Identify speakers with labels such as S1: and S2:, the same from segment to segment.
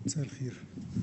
S1: مساء الخير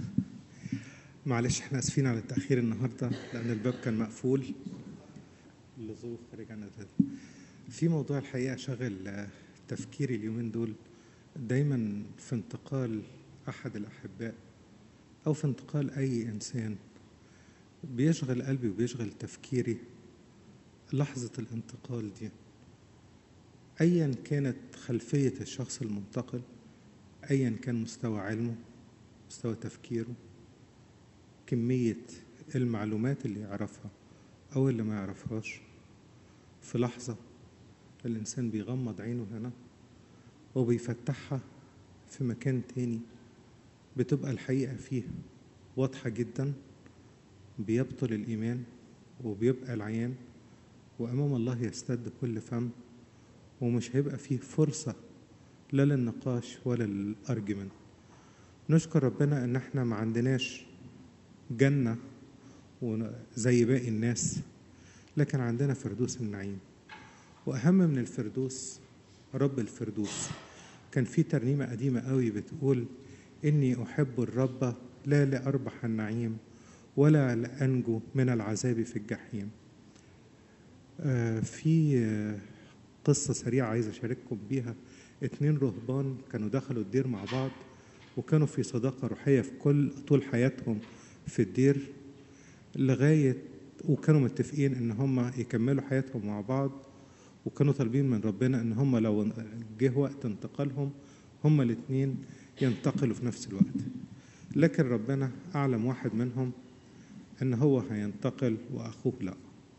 S1: معلش احنا اسفين على التاخير النهارده لان الباب كان مقفول لظروف خارج عن الذات في موضوع الحقيقه شغل آه، تفكيري اليومين دول دايما في انتقال احد الاحباء او في انتقال اي انسان بيشغل قلبي وبيشغل تفكيري لحظه الانتقال دي ايا كانت خلفيه الشخص المنتقل ايا كان مستوى علمه مستوى تفكيره كمية المعلومات اللي يعرفها أو اللي ما يعرفهاش في لحظة الإنسان بيغمض عينه هنا وبيفتحها في مكان تاني بتبقى الحقيقة فيه واضحة جدا بيبطل الإيمان وبيبقى العيان وأمام الله يستد كل فم ومش هيبقى فيه فرصة لا للنقاش ولا للأرجمنت نشكر ربنا ان احنا ما عندناش جنة ون- زي باقي الناس لكن عندنا فردوس النعيم واهم من الفردوس رب الفردوس كان في ترنيمة قديمة قوي بتقول إني أحب الرب لا لأربح النعيم ولا لأنجو من العذاب في الجحيم آه، في آه، قصة سريعة عايز أشارككم بيها اتنين رهبان كانوا دخلوا الدير مع بعض وكانوا في صداقة روحية في كل طول حياتهم في الدير لغاية وكانوا متفقين إن هم يكملوا حياتهم مع بعض وكانوا طالبين من ربنا إن هم لو جه وقت انتقالهم هم الاتنين ينتقلوا في نفس الوقت لكن ربنا أعلم واحد منهم إن هو هينتقل وأخوه لأ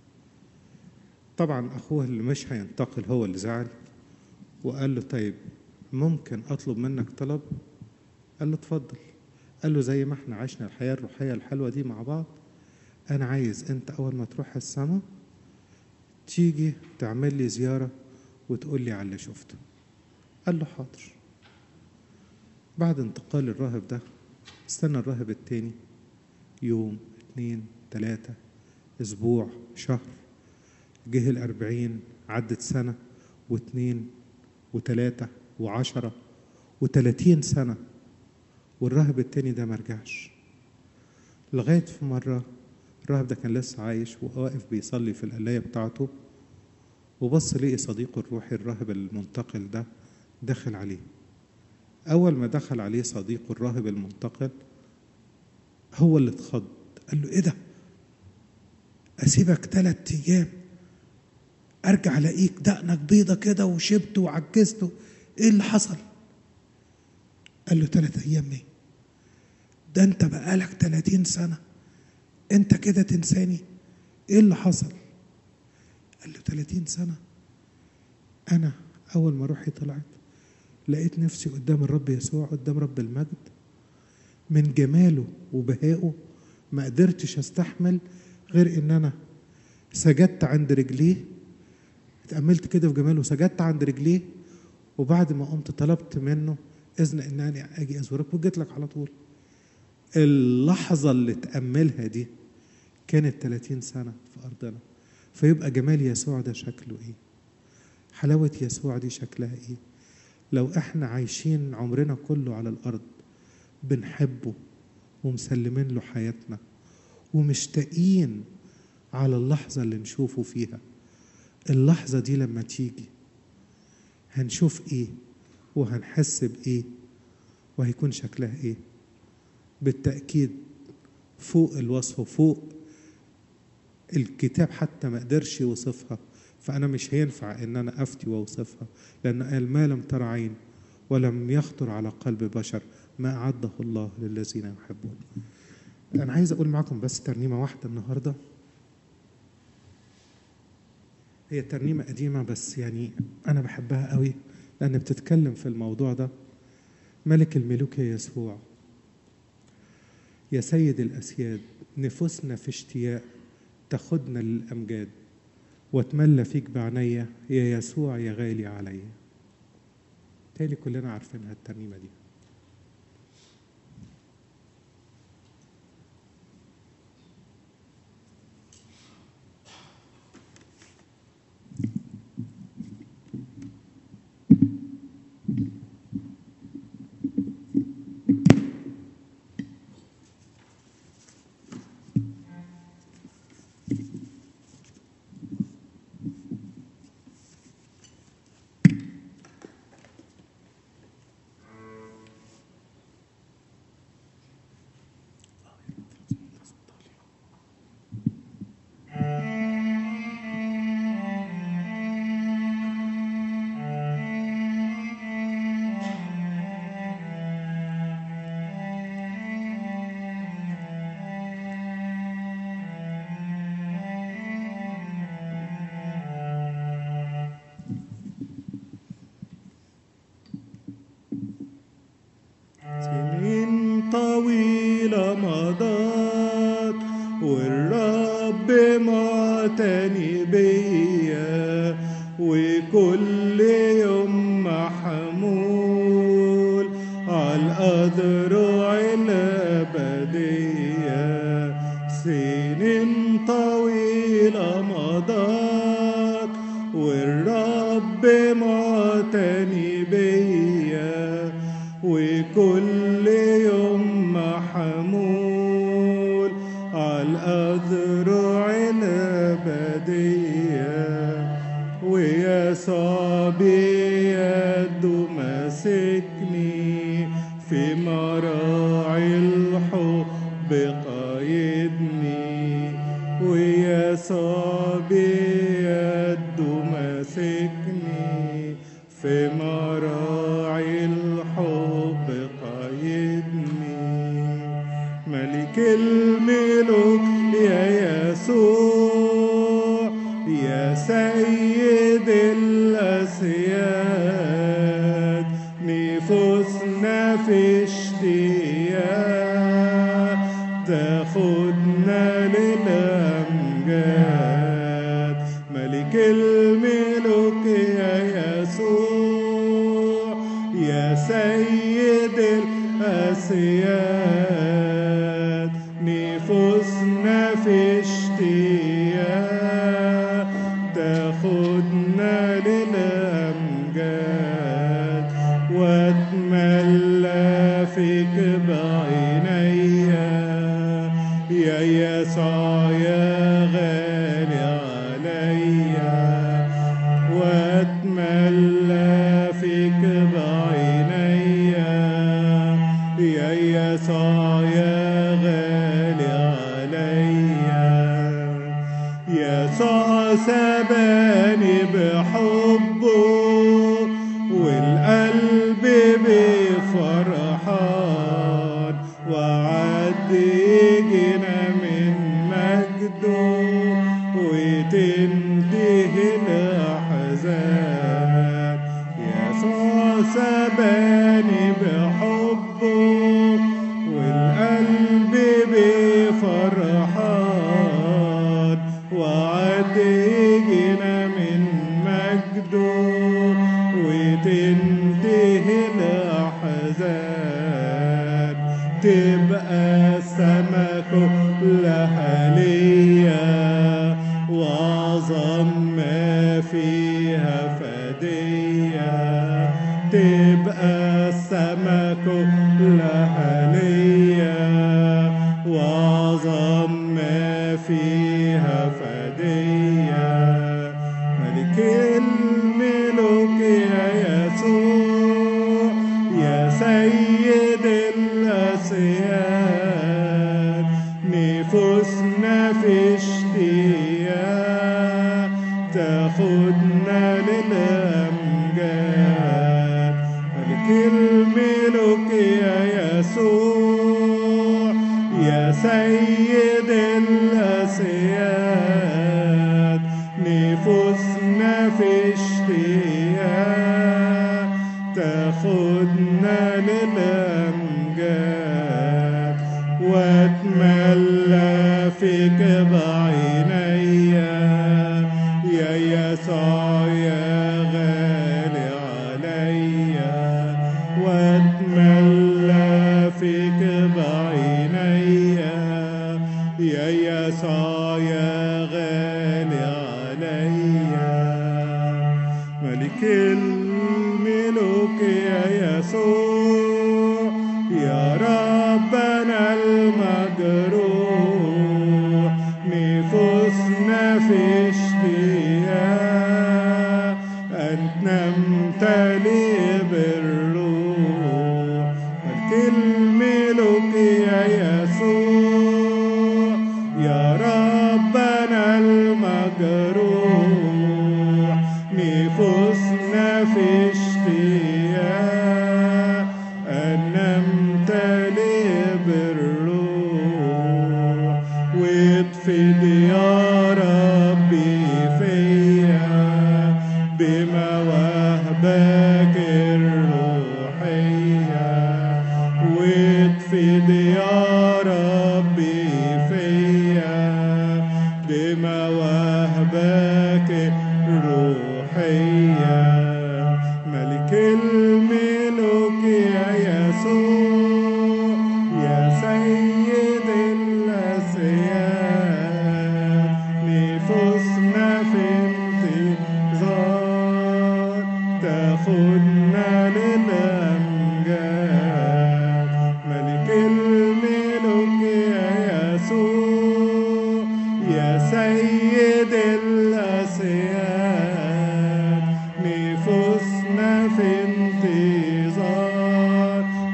S1: طبعا أخوه اللي مش هينتقل هو اللي زعل وقال له طيب ممكن أطلب منك طلب قال له اتفضل قال له زي ما احنا عشنا الحياة الروحية الحلوة دي مع بعض أنا عايز أنت أول ما تروح السما تيجي تعمل لي زيارة وتقول لي على اللي شفته قال له حاضر بعد انتقال الراهب ده استنى الراهب التاني يوم اتنين تلاتة أسبوع شهر جه الأربعين عدت سنة واتنين وتلاتة وعشرة وتلاتين سنة والراهب التاني ده مرجعش لغاية في مرة الراهب ده كان لسه عايش وواقف بيصلي في القلاية بتاعته وبص لقي صديقه الروحي الراهب المنتقل ده دخل عليه أول ما دخل عليه صديقه الراهب المنتقل هو اللي اتخض قال له إيه ده؟ أسيبك تلات أيام أرجع ألاقيك دقنك بيضة كده وشبت وعجزت إيه اللي حصل؟ قال له تلات أيام إيه؟ ده أنت بقالك تلاتين سنة أنت كده تنساني إيه اللي حصل؟ قال له تلاتين سنة أنا أول ما روحي طلعت لقيت نفسي قدام الرب يسوع قدام رب المجد من جماله وبهائه ما قدرتش استحمل غير ان انا سجدت عند رجليه اتأملت كده في جماله وسجدت عند رجليه وبعد ما قمت طلبت منه اذن ان انا اجي ازورك وجيت لك على طول اللحظة اللي تأملها دي كانت 30 سنة في أرضنا فيبقى جمال يسوع ده شكله إيه حلاوة يسوع دي شكلها إيه لو إحنا عايشين عمرنا كله على الأرض بنحبه ومسلمين له حياتنا ومشتاقين على اللحظة اللي نشوفه فيها اللحظة دي لما تيجي هنشوف إيه وهنحس بإيه وهيكون شكلها إيه بالتأكيد فوق الوصف وفوق الكتاب حتى ما قدرش يوصفها فأنا مش هينفع إن أنا أفتي وأوصفها لأن قال ما لم تر عين ولم يخطر على قلب بشر ما أعده الله للذين يحبون أنا عايز أقول معكم بس ترنيمة واحدة النهاردة هي ترنيمة قديمة بس يعني أنا بحبها قوي لأن بتتكلم في الموضوع ده ملك الملوك يا يسوع يا سيد الأسياد نفوسنا في اشتياق تاخدنا للأمجاد واتملى فيك بعنيا يا يسوع يا غالي عليا تالي كلنا عارفينها الترنيمة دي معتني بيا وكل يوم محمول عالأذرع الأبدية سنين طويلة مضت والرب معتني بيا وكل يوم محمول عالأذرع الأبدية ويا صبي يده ماسكني في مراعي الحب قايدني ويا صبي يده ماسكني في مراعي الحب قايدني ملك الملوك يا يسوع يا سيد الأسياد نفوسنا في اشتياق تاخدنا للأمجاد ملك الملوك يا يسوع يا سيد الأسياد نفوسنا في اشتياق تاخدنا للأمجاد واتملى فيك بعينيا يا يسوع يا غالي عليا واتملى فيك بعينيا يا يسوع يا غالي عليا يسوع سباني بحبه والقلب بفرحان وعد يجينا من مجده وتنتهي الأحزان يسوع سباني بحبه والقلب بفرحان وعد يجينا من مجده وتنتهي الأحزان تبقى السما كلها ليا وأعظم ما فيها فدية تبقى السما كلها ليا وأعظم ما فيها فدية ملك الملوك يا يسوع يا سيد الأسياد نفوسنا في اشتياق تاخدنا للأمجاد ملك الملوك يا يسوع يا سيد الأسياد نفوسنا في اشتياق تاخدنا للأمجاد واتملى فيك بعينيا يا يسوع يا غالي عليا واتملى فيك بعينيا يا يسوع يا غالي عليا ملك الملوك يا يسوع يا ربنا المجروح نفوسنا في اشتياق أن نمتلئ بالروح ملك الملوك يا يسوع يا رب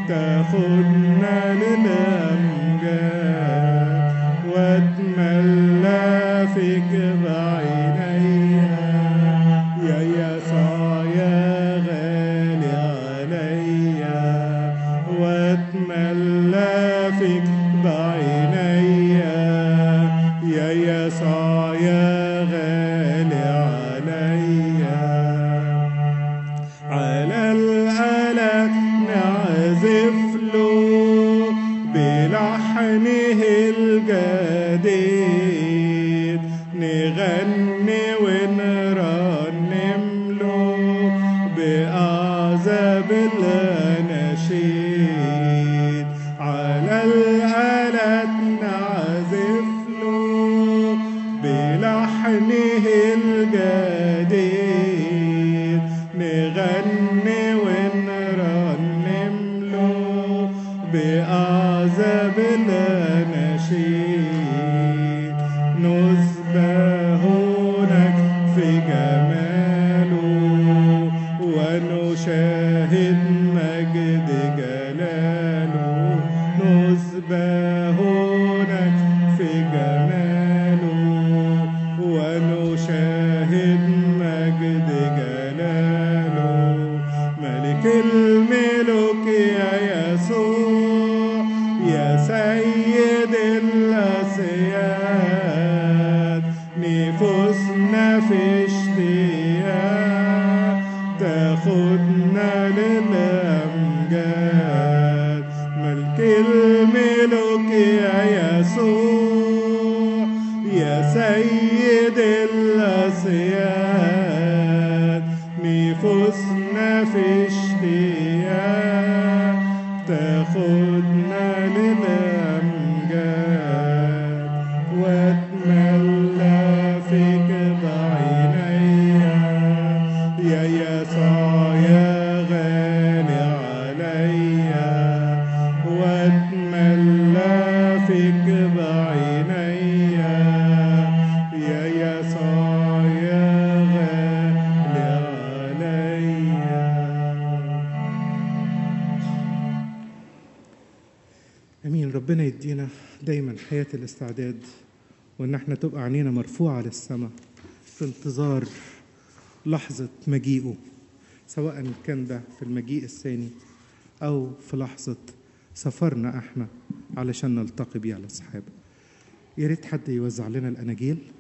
S1: تاخدنا للأمجاد واتملى فيك بعينيا يا يسوع يا غالي عليا واتملى فيك بعينيا يا يسوع يا غالي عليا على الآلة نعزف له بلحنه الجديد نغني ونرنم له بأعزاب الأناشيد على الآلة نعزف له بلحنه الجديد نغني ونرنم له بأعزاب الأناشيد نسبهونك في جماله ونشاهد مجد جلاله نسبهونك في جماله ونشاهد مجد جلاله ملك الملوك يا يسوع يا سيد الأسياد نفوسنا في اشتياق تاخدنا للأمجاد ملك الملوك يا يسوع يا سيد الأسياد نفوسنا في اشتياق تاخدنا للأمجاد واتملى فيك بعينيا يا يسوع يا غالي عليا واتملى فيك بعينيا يا يسوع يا غالي عليا امين ربنا يدينا دايما حياه الاستعداد وان احنا تبقى عينينا مرفوعه للسماء في انتظار لحظه مجيئه سواء كان ده في المجيء الثاني او في لحظه سفرنا احنا علشان نلتقي بيه على السحاب يا ريت حد يوزع لنا الاناجيل